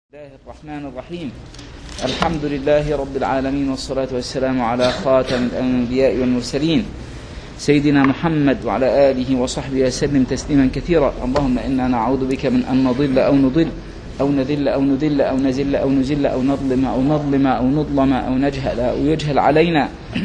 الله الرحمن الرحيم الحمد لله رب العالمين والصلاة والسلام على خاتم الأنبياء والمرسلين سيدنا محمد وعلى آله وصحبه وسلم تسليما كثيرا اللهم إنا نعوذ بك من أن نضل أو نضل أو نذل أو نذل أو نزل أو نزل أو نظلم أو نظلم أو نظلم أو نجهل أو يجهل علينا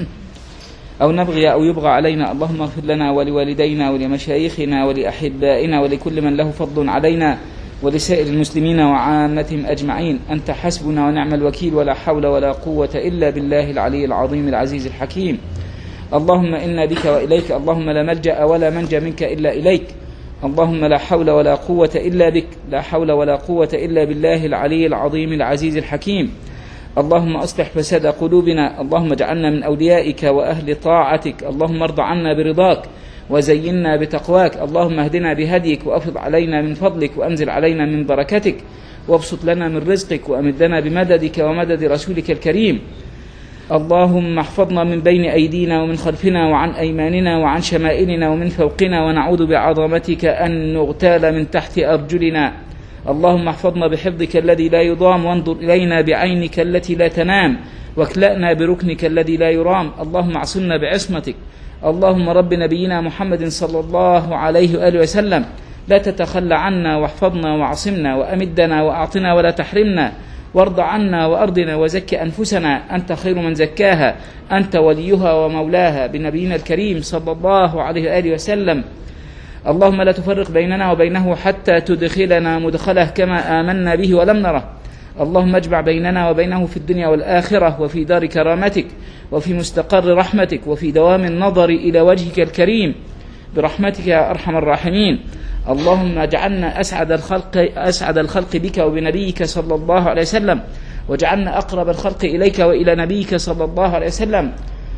أو نبغي أو يبغى علينا اللهم اغفر لنا ولوالدينا ولمشايخنا ولأحبائنا ولكل من له فضل علينا ولسائر المسلمين وعامتهم أجمعين أنت حسبنا ونعم الوكيل ولا حول ولا قوة إلا بالله العلي العظيم العزيز الحكيم اللهم إنا بك وإليك اللهم لا ملجأ ولا منجى منك إلا إليك اللهم لا حول ولا قوة إلا بك لا حول ولا قوة إلا بالله العلي العظيم العزيز الحكيم اللهم أصلح فساد قلوبنا اللهم اجعلنا من أوليائك وأهل طاعتك اللهم ارض عنا برضاك وزينا بتقواك اللهم اهدنا بهديك وافض علينا من فضلك وانزل علينا من بركتك وابسط لنا من رزقك وامدنا بمددك ومدد رسولك الكريم اللهم احفظنا من بين ايدينا ومن خلفنا وعن ايماننا وعن شمائلنا ومن فوقنا ونعوذ بعظمتك ان نغتال من تحت ارجلنا اللهم احفظنا بحفظك الذي لا يضام وانظر الينا بعينك التي لا تنام واكلانا بركنك الذي لا يرام اللهم اعصمنا بعصمتك اللهم رب نبينا محمد صلى الله عليه وآله وسلم لا تتخلى عنا واحفظنا واعصمنا وأمدنا وأعطنا ولا تحرمنا وارض عنا وأرضنا وزك أنفسنا أنت خير من زكاها أنت وليها ومولاها بنبينا الكريم صلى الله عليه وآله وسلم اللهم لا تفرق بيننا وبينه حتى تدخلنا مدخله كما آمنا به ولم نره اللهم اجمع بيننا وبينه في الدنيا والآخرة وفي دار كرامتك وفي مستقر رحمتك وفي دوام النظر إلى وجهك الكريم برحمتك يا أرحم الراحمين اللهم اجعلنا أسعد الخلق أسعد الخلق بك وبنبيك صلى الله عليه وسلم واجعلنا أقرب الخلق إليك وإلى نبيك صلى الله عليه وسلم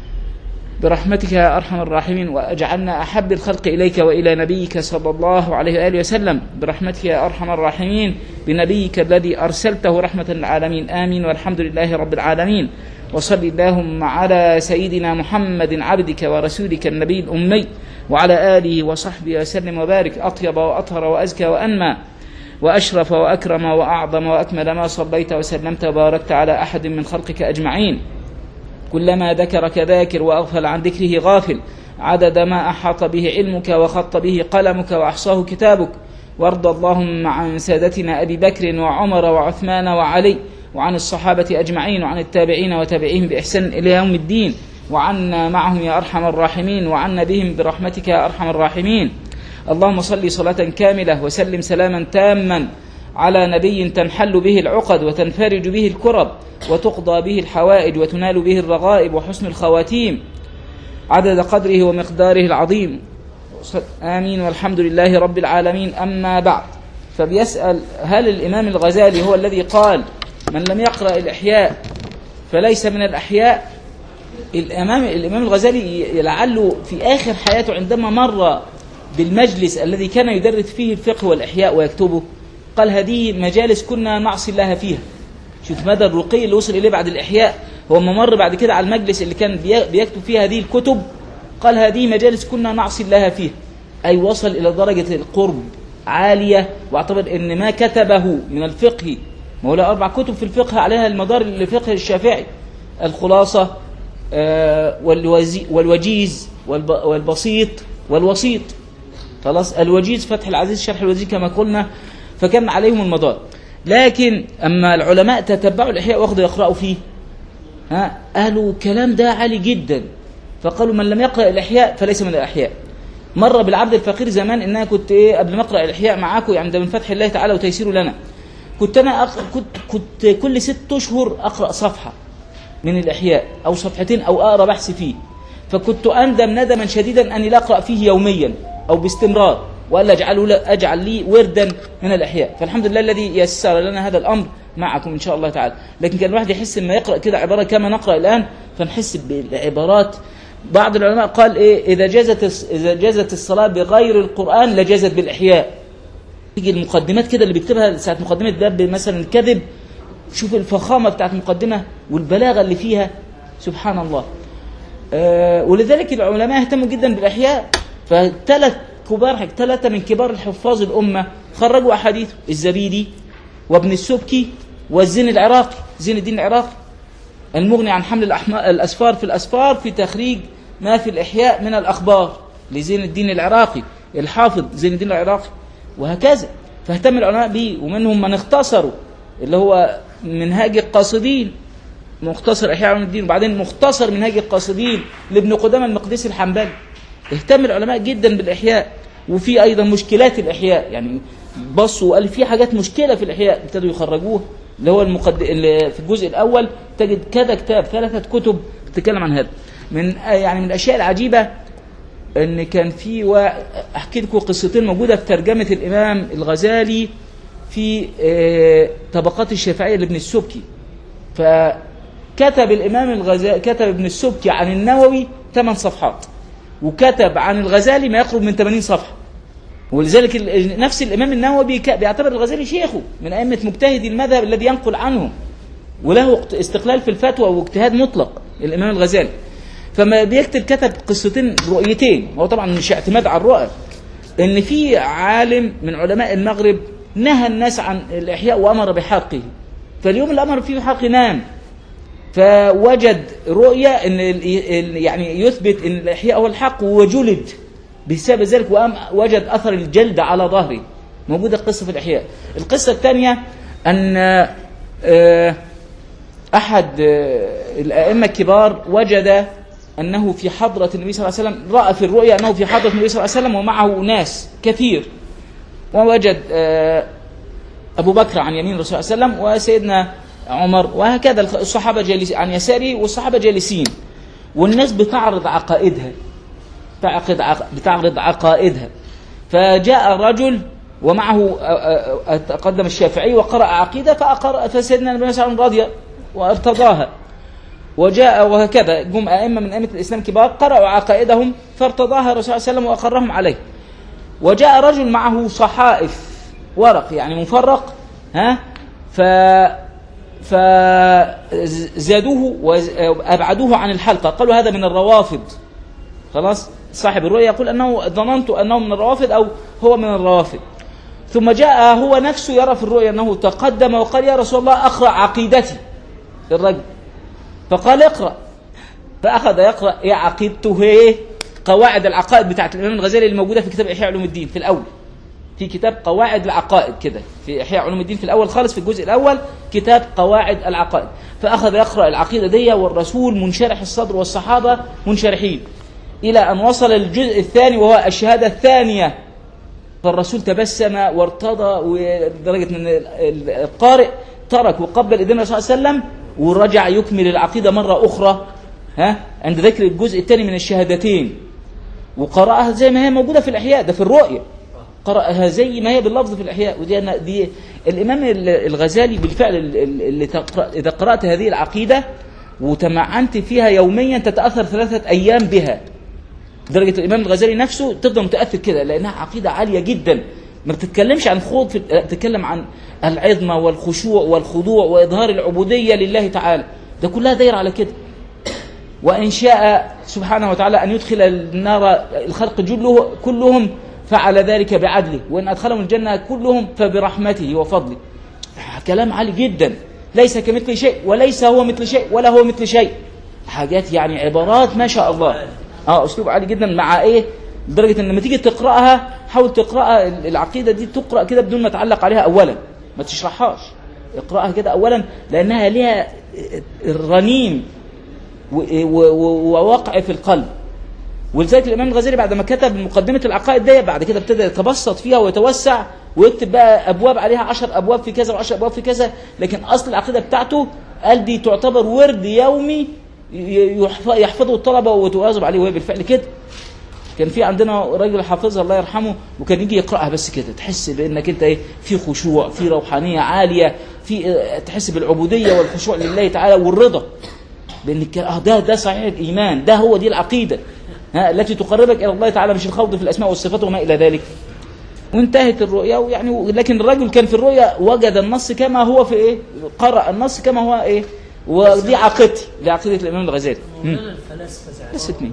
برحمتك يا أرحم الراحمين واجعلنا أحب الخلق إليك وإلى نبيك صلى الله عليه وآله وسلم برحمتك يا أرحم الراحمين بنبيك الذي أرسلته رحمة للعالمين آمين والحمد لله رب العالمين وصل اللهم على سيدنا محمد عبدك ورسولك النبي الأمي وعلى آله وصحبه وسلم وبارك أطيب وأطهر وأزكى وأنمى وأشرف وأكرم وأعظم وأكمل ما صليت وسلمت وباركت على أحد من خلقك أجمعين كلما ذكرك ذاكر وأغفل عن ذكره غافل عدد ما أحاط به علمك وخط به قلمك وأحصاه كتابك وارض اللهم عن سادتنا أبي بكر وعمر وعثمان وعلي وعن الصحابة أجمعين وعن التابعين وتابعيهم بإحسان إلى يوم الدين وعنا معهم يا أرحم الراحمين وعنا بهم برحمتك يا أرحم الراحمين اللهم صل صلاة كاملة وسلم سلاما تاما على نبي تنحل به العقد وتنفرج به الكرب وتقضى به الحوائج وتنال به الرغائب وحسن الخواتيم عدد قدره ومقداره العظيم آمين والحمد لله رب العالمين أما بعد فبيسأل هل الإمام الغزالي هو الذي قال من لم يقرأ الإحياء فليس من الأحياء الإمام, الإمام الغزالي لعله في آخر حياته عندما مر بالمجلس الذي كان يدرس فيه الفقه والإحياء ويكتبه قال هذه مجالس كنا نعصي الله فيها شوف مدى الرقي اللي وصل إليه بعد الإحياء هو ما مر بعد كده على المجلس اللي كان بيكتب فيه هذه الكتب قال هذه مجالس كنا نعصي الله فيها أي وصل إلى درجة القرب عالية واعتبر أن ما كتبه من الفقه ما هو له أربع كتب في الفقه عليها المدار الفقه الشافعي الخلاصة والوجيز والبسيط والوسيط خلاص الوجيز فتح العزيز شرح الوجيز كما قلنا فكان عليهم المدار لكن أما العلماء تتبعوا الإحياء واخذوا يقرأوا فيه ها قالوا الكلام ده عالي جدا فقالوا من لم يقرأ الإحياء فليس من الأحياء مر بالعبد الفقير زمان ان انا كنت ايه قبل ما اقرا الاحياء معاكم يعني ده من فتح الله تعالى وتيسيره لنا كنت انا أقرأ كنت كنت كل ست اشهر اقرا صفحه من الاحياء او صفحتين او اقرا بحث فيه فكنت اندم ندما شديدا اني لا اقرا فيه يوميا او باستمرار والا اجعله اجعل لي وردا من الاحياء فالحمد لله الذي يسر لنا هذا الامر معكم ان شاء الله تعالى لكن كان الواحد يحس لما يقرا كده عباره كما نقرا الان فنحس بالعبارات بعض العلماء قال ايه اذا جازت اذا جازت الصلاه بغير القران لجازت بالاحياء تيجي المقدمات كده اللي بيكتبها ساعه مقدمه باب مثلا الكذب شوف الفخامه بتاعت المقدمه والبلاغه اللي فيها سبحان الله آه ولذلك العلماء اهتموا جدا بالاحياء فثلاث كبار ثلاثه من كبار الحفاظ الامه خرجوا احاديث الزبيدي وابن السبكي والزين العراقي زين الدين العراقي المغني عن حمل الأحما- الأسفار في الأسفار في تخريج ما في الإحياء من الأخبار لزين الدين العراقي الحافظ زين الدين العراقي وهكذا فاهتم العلماء به ومنهم من اختصروا اللي هو منهاج القاصدين مختصر إحياء علوم الدين وبعدين مختصر منهاج القاصدين لابن قدامة المقدسي الحنبلي اهتم العلماء جدا بالإحياء وفي أيضا مشكلات الإحياء يعني بصوا وقال في حاجات مشكلة في الإحياء ابتدوا يخرجوها اللي هو المقد... اللي في الجزء الأول تجد كذا كتاب ثلاثة كتب بتتكلم عن هذا من يعني من الأشياء العجيبة ان كان في و... احكي لكم قصتين موجوده في ترجمه الامام الغزالي في آه، طبقات الشافعيه لابن السبكي فكتب الامام الغزالي كتب ابن السبكي عن النووي ثمان صفحات وكتب عن الغزالي ما يقرب من 80 صفحه ولذلك ال- نفس الامام النووي بيك- بيعتبر الغزالي شيخه من ائمه مجتهدي المذهب الذي ينقل عنهم وله اقت- استقلال في الفتوى واجتهاد مطلق الامام الغزالي فما بيكتب كتب قصتين رؤيتين هو طبعا مش اعتماد على الرؤى ان في عالم من علماء المغرب نهى الناس عن الاحياء وامر بحرقه فاليوم اللي امر فيه بحرقه نام فوجد رؤية ان ال- ال- يعني يثبت ان الاحياء هو الحق وجلد بسبب ذلك وقام وجد اثر الجلد على ظهره موجوده قصه في الاحياء القصه الثانيه ان آه، احد آه، الائمه الكبار وجد انه في حضره النبي صلى الله عليه وسلم راى في الرؤيا انه في حضره النبي صلى الله عليه وسلم ومعه ناس كثير ووجد آه، أبو بكر عن يمين الرسول صلى الله عليه وسلم وسيدنا عمر وهكذا الصحابة جالس عن يساره والصحابة جالسين والناس بتعرض عقائدها تعقد عق- بتعرض عقائدها فجاء رجل ومعه آه، آه، تقدم الشافعي وقرأ عقيدة فأقر فسيدنا النبي صلى الله عليه وسلم رضي وارتضاها وجاء وهكذا جم أئمة من أئمة الإسلام كبار قرأوا عقائدهم فارتضاها الرسول صلى الله عليه وسلم وأقرهم عليه وجاء رجل معه صحائف ورق يعني مفرق ها ف فزادوه وابعدوه عن الحلقه قالوا هذا من الروافض خلاص صاحب الرؤيا يقول انه ظننت انه من الروافض او هو من الروافض ثم جاء هو نفسه يرى في الرؤيا انه تقدم وقال يا رسول الله اقرا عقيدتي الرجل فقال اقرا فاخذ يقرا ايه عقيدته ايه قواعد العقائد بتاعت الامام الغزالي اللي موجوده في كتاب احياء علوم الدين في الاول في كتاب قواعد العقائد كده في احياء علوم الدين في الاول خالص في الجزء الاول كتاب قواعد العقائد فاخذ يقرا العقيده دي والرسول منشرح الصدر والصحابه منشرحين الى ان وصل الجزء الثاني وهو الشهاده الثانيه فالرسول تبسم وارتضى ولدرجه ان القارئ ترك وقبل ايدين الرسول صلى الله عليه وسلم ورجع يكمل العقيده مره اخرى ها عند ذكر الجزء الثاني من الشهادتين وقرأها زي ما هي موجودة في الإحياء ده في الرؤية قرأها زي ما هي باللفظ في الإحياء ودي أنا دي الإمام ال- الغزالي بالفعل ال- ال- اللي تقرأ إذا قرأت هذه العقيدة وتمعنت فيها يوميا تتأثر ثلاثة أيام بها درجة الإمام الغزالي نفسه تفضل متأثر كده لأنها عقيدة عالية جدا ما بتتكلمش عن خوض في لا، بتتكلم عن العظمة والخشوع والخضوع وإظهار العبودية لله تعالى ده كلها داير على كده وإن شاء سبحانه وتعالى أن يدخل النار الخلق جله كلهم فعل ذلك بعدله وإن أدخلهم الجنة كلهم فبرحمته وفضله كلام عالي جدا ليس كمثل شيء وليس هو مثل شيء ولا هو مثل شيء حاجات يعني عبارات ما شاء الله اه اسلوب عالي جدا مع ايه لدرجه ان لما تيجي تقراها حاول تقراها العقيده دي تقرا كده بدون ما تعلق عليها اولا ما تشرحهاش اقراها كده اولا لانها ليها الرنين و- و- و- ووقع في القلب ولذلك الامام الغزالي بعد ما كتب مقدمه العقائد دي بعد كده ابتدى يتبسط فيها ويتوسع ويكتب بقى ابواب عليها عشر ابواب في كذا وعشر ابواب في كذا لكن اصل العقيده بتاعته قال دي تعتبر ورد يومي ي- يحف- يحفظه الطلبه وتواظب عليه وهي بالفعل كده كان في عندنا راجل حافظها الله يرحمه وكان يجي يقراها بس كده تحس بانك انت ايه في خشوع في روحانيه عاليه في اه، تحس بالعبوديه والخشوع لله تعالى والرضا بانك اه ده ده صحيح الايمان ده هو دي العقيده ها التي تقربك الى الله تعالى مش الخوض في الاسماء والصفات وما الى ذلك وانتهت الرؤيا ويعني لكن الرجل كان في الرؤيا وجد النص كما هو في ايه قرأ النص كما هو ايه ودي عقيدتي دي عقيده الامام الغزالي مم. مولانا الفلاسفه زعلان بس اتنين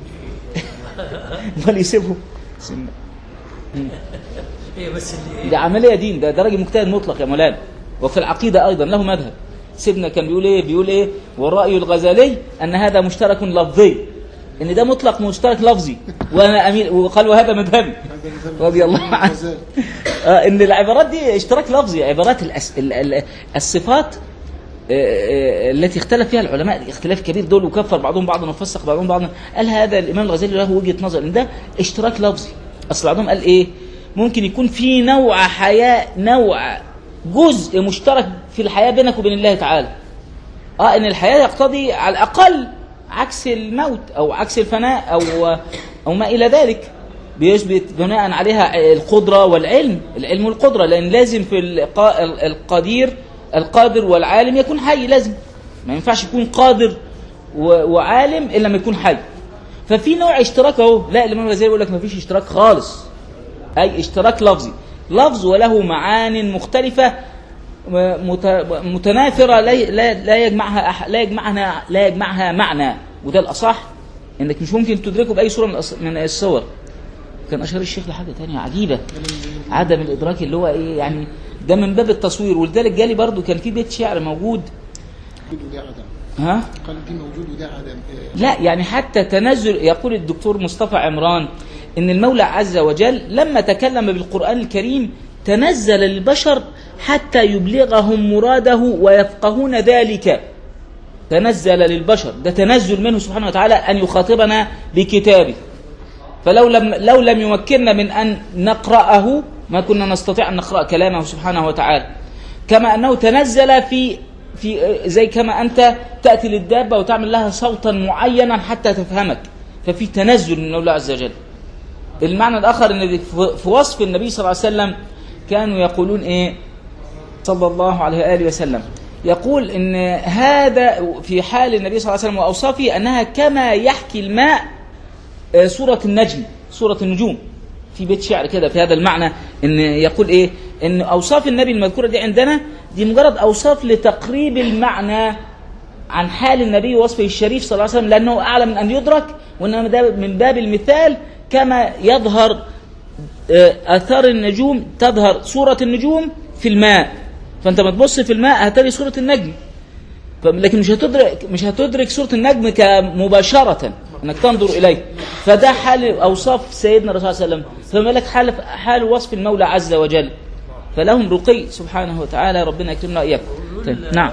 امال يسيبهم هي بس اللي دي عمليه دين ده ده راجل مجتهد مطلق يا مولانا وفي العقيدة أيضا له مذهب سيدنا كان بيقول إيه بيقول إيه والرأي الغزالي أن هذا مشترك لفظي ان ده مطلق مشترك لفظي وانا امين وقال وهذا مذهبي رضي الله عنه آه ان العبارات دي اشتراك لفظي عبارات الأس... ال... ال... الصفات آه، آه، التي اختلف فيها العلماء اختلاف كبير دول وكفر بعضهم بعضا وفسق بعضهم بعضا قال هذا الامام الغزالي له وجهه نظر ان ده اشتراك لفظي اصل بعضهم قال ايه ممكن يكون في نوع حياه نوع جزء مشترك في الحياه بينك وبين الله تعالى اه ان الحياه يقتضي على الاقل عكس الموت او عكس الفناء او او ما الى ذلك بيثبت بناء عليها القدره والعلم العلم والقدره لان لازم في القا- القدير القادر والعالم يكون حي لازم ما ينفعش يكون قادر و- وعالم الا لما يكون حي ففي نوع اشتراك اهو لا الامام الغزالي يقول لك ما فيش اشتراك خالص اي اشتراك لفظي لفظ وله معان مختلفه مت- متناثره لا لا لا يجمعها أح- لا يجمعها لا يجمعها معنى وده الاصح انك مش ممكن تدركه باي صوره من الأص- من الصور كان اشار الشيخ لحاجه تانية عجيبه عدم الادراك اللي هو ايه يعني ده من باب التصوير ولذلك جالي برضو كان في بيت شعر موجود موجود وده عدم ها قال دي موجود وده عدم آه، لا يعني حتى تنزل يقول الدكتور مصطفى عمران ان المولى عز وجل لما تكلم بالقرآن الكريم تنزل للبشر حتى يبلغهم مراده ويفقهون ذلك تنزل للبشر ده تنزل منه سبحانه وتعالى أن يخاطبنا بكتابه فلو لم لو لم يمكننا من أن نقرأه ما كنا نستطيع أن نقرأ كلامه سبحانه وتعالى كما أنه تنزل في في زي كما أنت تأتي للدابة وتعمل لها صوتا معينا حتى تفهمك ففي تنزل من الله عز وجل المعنى الآخر أن في- في وصف النبي صلى الله عليه وسلم كانوا يقولون إيه صلى الله عليه وآله وسلم يقول ان هذا في حال النبي صلى الله عليه وسلم واوصافه انها كما يحكي الماء آه، سوره النجم سوره النجوم في بيت شعر كده في هذا المعنى ان يقول ايه ان اوصاف النبي المذكوره دي عندنا دي مجرد اوصاف لتقريب المعنى عن حال النبي ووصفه الشريف صلى الله عليه وسلم لانه اعلى من ان يدرك وانما ده من باب المثال كما يظهر آه، اثار النجوم تظهر صوره النجوم في الماء فانت ما تبص في الماء هتلاقي صوره النجم ف- لكن مش هتدرك مش هتدرك صوره النجم كمباشره انك تنظر اليه فده حال اوصاف سيدنا الرسول صلى الله عليه وسلم فما لك حال حال وصف المولى عز وجل فلهم رقي سبحانه وتعالى ربنا يكرمنا واياكم طيب نعم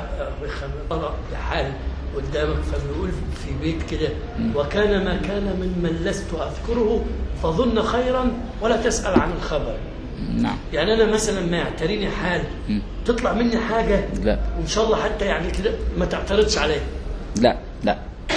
طلع بحال قدامك فبيقول في بيت كده وكان ما كان ممن لست اذكره فظن خيرا ولا تسال عن الخبر نعم يعني انا مثلا ما يعتريني حال مم. تطلع مني حاجه لا وان شاء الله حتى يعني كده ما تعترضش عليها لا لا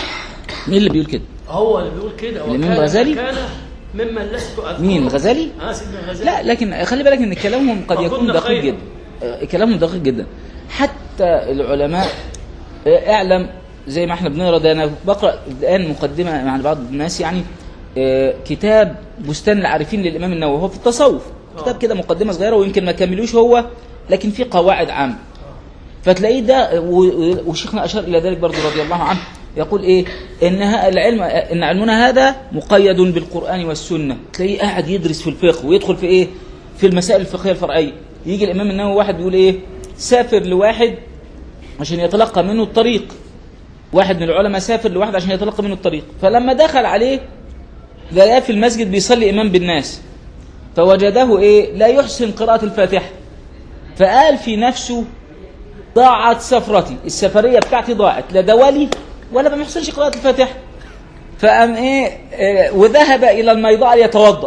مين اللي بيقول كده هو اللي بيقول كده الإمام وكان ما الغزالي؟ كان ممن لست اذكره مين الغزالي اه سيدنا الغزالي لا لكن خلي بالك ان كلامهم قد فكنا يكون دقيق خيرا. جدا آه، كلامهم دقيق جدا حتى العلماء آه، اعلم زي ما احنا بنقرا ده انا بقرا الان مقدمه مع بعض الناس يعني آه، كتاب بستان العارفين للامام النووي هو في التصوف كتاب كده مقدمه صغيره ويمكن ما كملوش هو لكن في قواعد عامه فتلاقيه ده و- و- وشيخنا اشار الى ذلك برضه رضي الله عنه يقول ايه ان ه- العلم ان علمنا هذا مقيد بالقران والسنه تلاقيه قاعد يدرس في الفقه ويدخل في ايه في المسائل الفقهيه الفرعيه يجي الامام النووي واحد بيقول ايه سافر لواحد عشان يتلقى منه الطريق واحد من العلماء سافر لواحد عشان يتلقى منه الطريق فلما دخل عليه لقاه في المسجد بيصلي امام بالناس فوجده ايه لا يحسن قراءه الفاتحه فقال في نفسه ضاعت سفرتي السفريه بتاعتي ضاعت لا دوالي ولا ما محسنش قراءه الفاتحه فقام ايه آه، وذهب الى الميضاء ليتوضا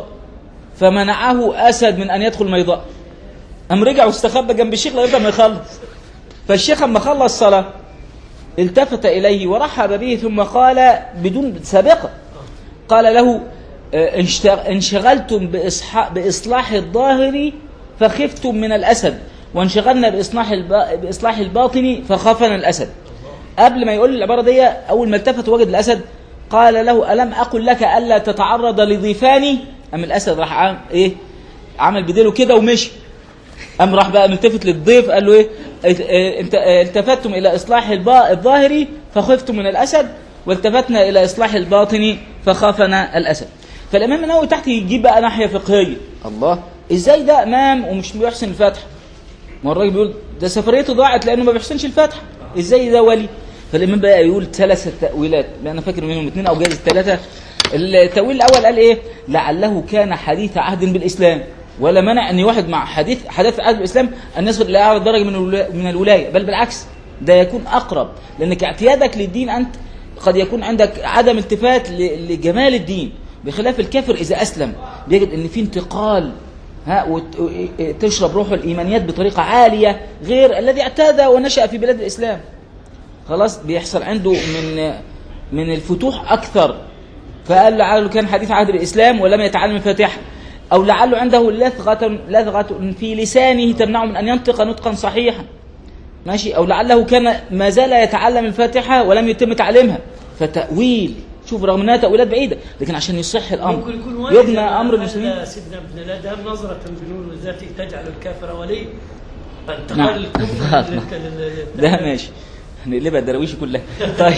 فمنعه اسد من ان يدخل الميضاء قام رجع واستخبى جنب الشيخ لغايه ما يخلص فالشيخ اما خلص صلاه التفت اليه ورحب به ثم قال بدون سابقه قال له آه، انشت- انشغلتم بإصحاء بإصلاح الظاهر فخفتم من الأسد وانشغلنا بإصلاح, الب... بإصلاح الباطن فخافنا الأسد قبل ما يقول العبارة دي أول ما التفت وجد الأسد قال له ألم أقل لك ألا تتعرض لضيفاني أم الأسد راح عام إيه عمل بديله كده ومشي قام راح بقى ملتفت للضيف قال له ايه ات- اه، انت اه، التفتم الى اصلاح البا- الظاهري فخفتم من الاسد والتفتنا الى اصلاح الباطن فخافنا الاسد فالامام النووي تحت يجيب بقى ناحيه فقهيه الله ازاي ده امام ومش بيحسن الفتح ما هو الراجل بيقول ده سفريته ضاعت لانه ما بيحسنش الفاتحه ازاي ده ولي فالامام بقى يقول ثلاث تاويلات لان انا فاكر منهم اثنين او جايز الثلاثه التاويل الاول قال ايه لعله كان حديث عهد بالاسلام ولا منع ان واحد مع حديث حدث عهد بالاسلام ان يصل الى اعلى درجه من الولا- من الولايه بل بالعكس ده يكون اقرب لانك اعتيادك للدين انت قد يكون عندك عدم التفات ل- لجمال الدين بخلاف الكافر اذا اسلم بيجد ان في انتقال ها وت- و- تشرب روح الايمانيات بطريقه عاليه غير الذي اعتاد ونشا في بلاد الاسلام خلاص بيحصل عنده من من الفتوح اكثر فقال لعله كان حديث عهد الاسلام ولم يتعلم الفاتحه او لعله عنده لثغه لثغه في لسانه تمنعه من ان ينطق نطقا صحيحا ماشي او لعله كان ما زال يتعلم الفاتحه ولم يتم تعليمها فتاويل شوف رغم انها تاويلات بعيده لكن عشان يصح الامر ممكن يكون واحد يبنى زي ما امر قال المسلمين سيدنا ابن الادهم نظرة بنور ذاتي تجعل الكافر ولي فانتقل نعم. الكفر لل- لل- ده ماشي هنقلبها الدراويش كلها طيب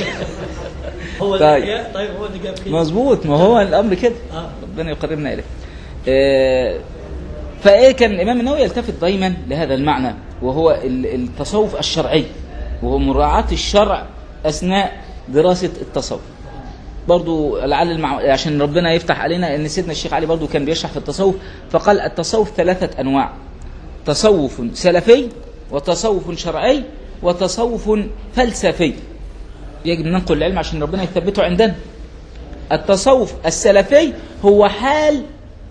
هو طيب. الإحياء طيب هو اللي جاب كده مظبوط ما هو الامر كده آه. ربنا يقربنا اليه آه، فايه كان الامام النووي يلتفت دايما لهذا المعنى وهو ال- التصوف الشرعي وهو مراعاه الشرع اثناء دراسه التصوف برضو لعل المع... عشان ربنا يفتح علينا ان سيدنا الشيخ علي برضو كان بيشرح في التصوف فقال التصوف ثلاثه انواع تصوف سلفي وتصوف شرعي وتصوف فلسفي يجب أن ننقل العلم عشان ربنا يثبته عندنا التصوف السلفي هو حال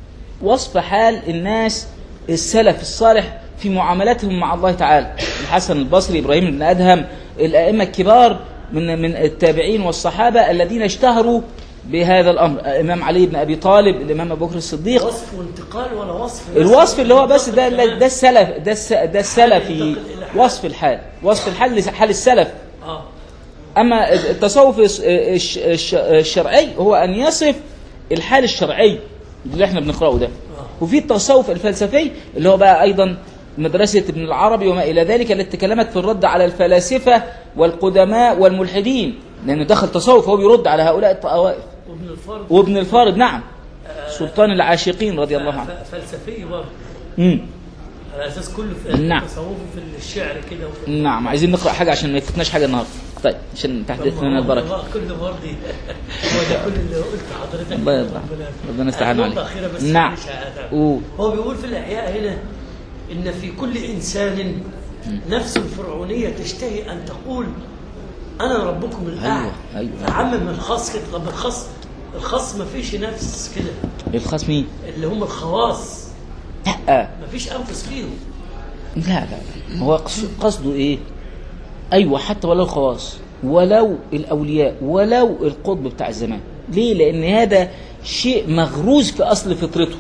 وصف حال الناس السلف الصالح في معاملتهم مع الله تعالى الحسن البصري ابراهيم بن ادهم الائمه الكبار من من التابعين والصحابه الذين اشتهروا بهذا الامر الامام علي بن ابي طالب الامام ابو بكر الصديق وصف وانتقال ولا وصف الوصف اللي هو بس ده كمان. ده السلف ده الس- ده السلفي وصف الحال وصف الحال حال السلف اه أما التصوف الش- الش- الش- الشرعي هو أن يصف الحال الشرعي اللي احنا بنقرأه ده وفي التصوف الفلسفي اللي هو بقى أيضا مدرسة ابن العربي وما إلى ذلك التي تكلمت في الرد على الفلاسفة والقدماء والملحدين لأنه دخل تصوف هو بيرد على هؤلاء الطوائف وابن الفرد وابن الفارض نعم سلطان العاشقين رضي الله عنه ف- فلسفي برضه مم. على اساس كله في نعم. تصوفه في الشعر كده وفي نعم عايزين نقرأ حاجة عشان ما يفوتناش حاجة النهاردة طيب عشان تحدث لنا البركة الله كله برضه هو ده كل اللي قلت لحضرتك الله يرضى. ربنا يستعان عليك. نقطة أخيرة بس نعم. معلش أنا- قول. هو بيقول في الإحياء هنا إن في كل إنسان نفس الفرعونية تشتهي أن تقول أنا ربكم الأعلى أيوة، أيوة. فعمم الخاص كده طب الخاص الخاص ما فيش نفس كده الخاص مين؟ اللي هم الخواص لا ما فيش أنفس فيهم لا لا لا. هو قص- قصده ايه ايوه حتى ولو الخواص ولو الاولياء ولو القطب بتاع الزمان ليه لان هذا شيء مغروز في اصل فطرته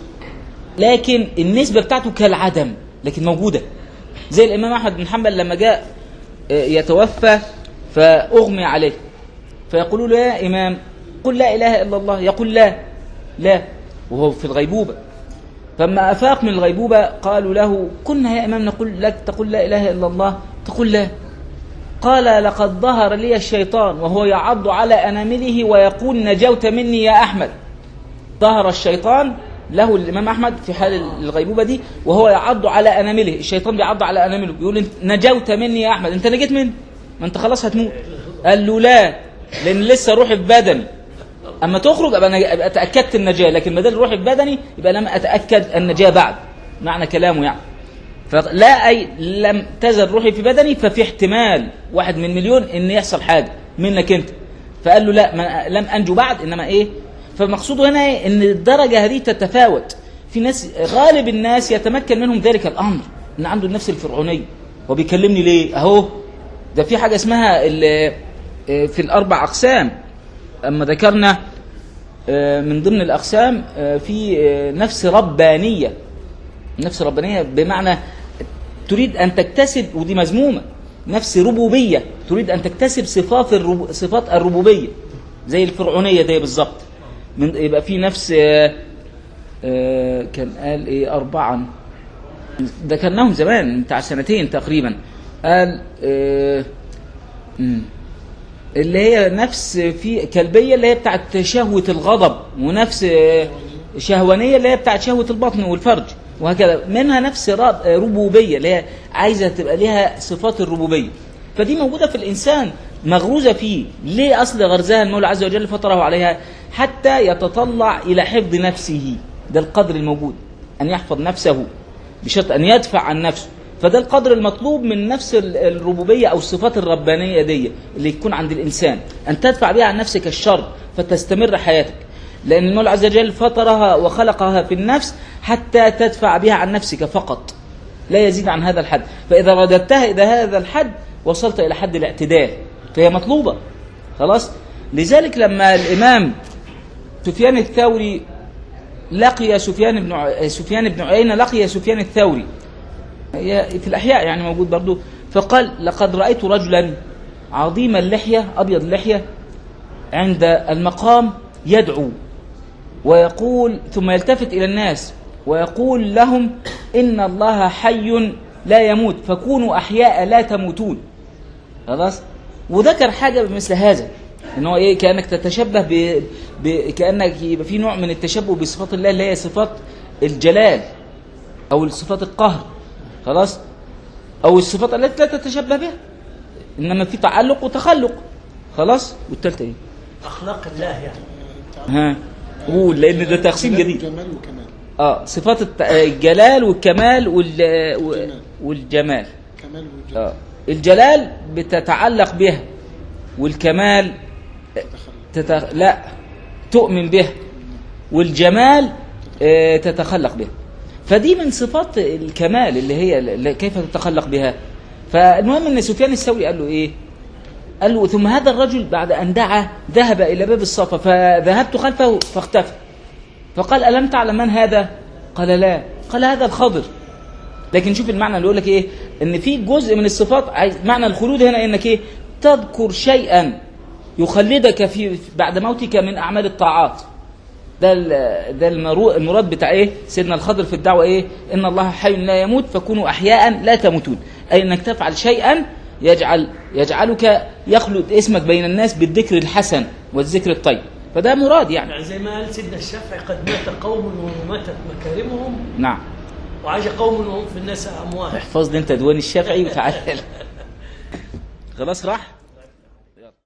لكن النسبه بتاعته كالعدم لكن موجوده زي الامام احمد بن حنبل لما جاء آه، يتوفى فاغمي عليه فيقولوا له يا امام قل لا اله الا الله يقول لا لا وهو في الغيبوبه فلما أفاق من الغيبوبة قالوا له كنا يا إمام نقول لك تقول لا إله إلا الله تقول لا قال لقد ظهر لي الشيطان وهو يعض على أنامله ويقول نجوت مني يا أحمد ظهر الشيطان له الإمام أحمد في حال الغيبوبة دي وهو يعض على أنامله الشيطان بيعض على أنامله بيقول أنت نجوت مني يا أحمد أنت نجيت مني ما أنت خلاص هتموت قال له لا لأن لسه روحي في بدني اما تخرج ابقى أنا أبقى تاكدت النجاه لكن ما دام روحي في بدني يبقى لم اتاكد النجاه بعد معنى كلامه يعني فلا اي لم تزل روحي في بدني ففي احتمال واحد من مليون ان يحصل حاجه منك انت فقال له لا ما لم انجو بعد انما ايه فمقصوده هنا إيه؟ ان الدرجه هذه تتفاوت في ناس غالب الناس يتمكن منهم ذلك الامر ان عنده النفس الفرعونيه هو بيكلمني ليه اهو ده في حاجه اسمها ال- آه، في الاربع اقسام اما ذكرنا آه، من ضمن الاقسام آه، في آه، نفس ربانيه نفس ربانيه بمعنى تريد ان تكتسب ودي مذمومه نفس ربوبيه تريد ان تكتسب صفات الرب... صفات الربوبيه زي الفرعونيه دي بالظبط من يبقى في نفس آه، آه، كان قال ايه اربعا ذكرناهم زمان بتاع سنتين تقريبا قال آه، مم. اللي هي نفس في كلبيه اللي هي بتاعت شهوه الغضب ونفس آه، شهوانيه اللي هي بتاعت شهوه البطن والفرج وهكذا منها نفس رب- آه، ربوبيه اللي هي عايزه تبقى ليها صفات الربوبيه فدي موجوده في الانسان مغروزه فيه ليه اصل غرزها المولى عز وجل فطره عليها حتى يتطلع الى حفظ نفسه ده القدر الموجود ان يحفظ نفسه بشرط ان يدفع عن نفسه فده القدر المطلوب من نفس ال- الربوبيه او الصفات الربانيه دي اللي يكون عند الانسان ان تدفع بها عن نفسك الشر فتستمر حياتك لان المولى عز وجل فطرها وخلقها في النفس حتى تدفع بها عن نفسك فقط لا يزيد عن هذا الحد فإذا رددتها إلى هذا الحد وصلت إلى حد الاعتدال فهي مطلوبة خلاص لذلك لما الإمام سفيان الثوري لقي سفيان بن ع- سفيان بن عيينة لقي سفيان الثوري هي في الأحياء يعني موجود برضو فقال لقد رأيت رجلا عظيم اللحية أبيض اللحية عند المقام يدعو ويقول ثم يلتفت إلى الناس ويقول لهم إن الله حي لا يموت فكونوا أحياء لا تموتون خلاص وذكر حاجة بمثل هذا ان هو ايه كانك تتشبه ب... ب... كانك يبقى في نوع من التشبه بصفات الله اللي هي صفات الجلال او صفات القهر خلاص او الصفات التي لا تتشبه بها انما في تعلق وتخلق خلاص والثالثه ايه اخلاق الله يعني ها قول لان ده تقسيم جلال جديد وجمال وكمال اه صفات الت- الجلال والكمال وال... و- والجمال كمال وجمال اه الجلال بتتعلق بها والكمال تخلق تت... لا تؤمن به والجمال آه، تتخلق به فدي من صفات الكمال اللي هي اللي كيف تتخلق بها فالمهم ان سفيان الثوري قال له ايه قال له ثم هذا الرجل بعد ان دعا ذهب الى باب الصفا فذهبت خلفه فاختفى فقال الم تعلم من هذا قال لا قال هذا الخضر لكن شوف المعنى اللي يقول لك ايه ان في جزء من الصفات عايز معنى الخلود هنا انك ايه تذكر شيئا يخلدك في بعد موتك من اعمال الطاعات ده ال- ده المرو- المراد بتاع ايه سيدنا الخضر في الدعوه ايه ان الله حي لا يموت فكونوا احياء لا تموتون اي انك تفعل شيئا يجعل يجعلك يخلد اسمك بين الناس بالذكر الحسن والذكر الطيب فده مراد يعني يعني زي ما قال سيدنا الشافعي قد مات قوم وماتت مكارمهم نعم وعاش قوم وهم في الناس اموات احفظ لي انت ديوان الشافعي وتعالى خلاص راح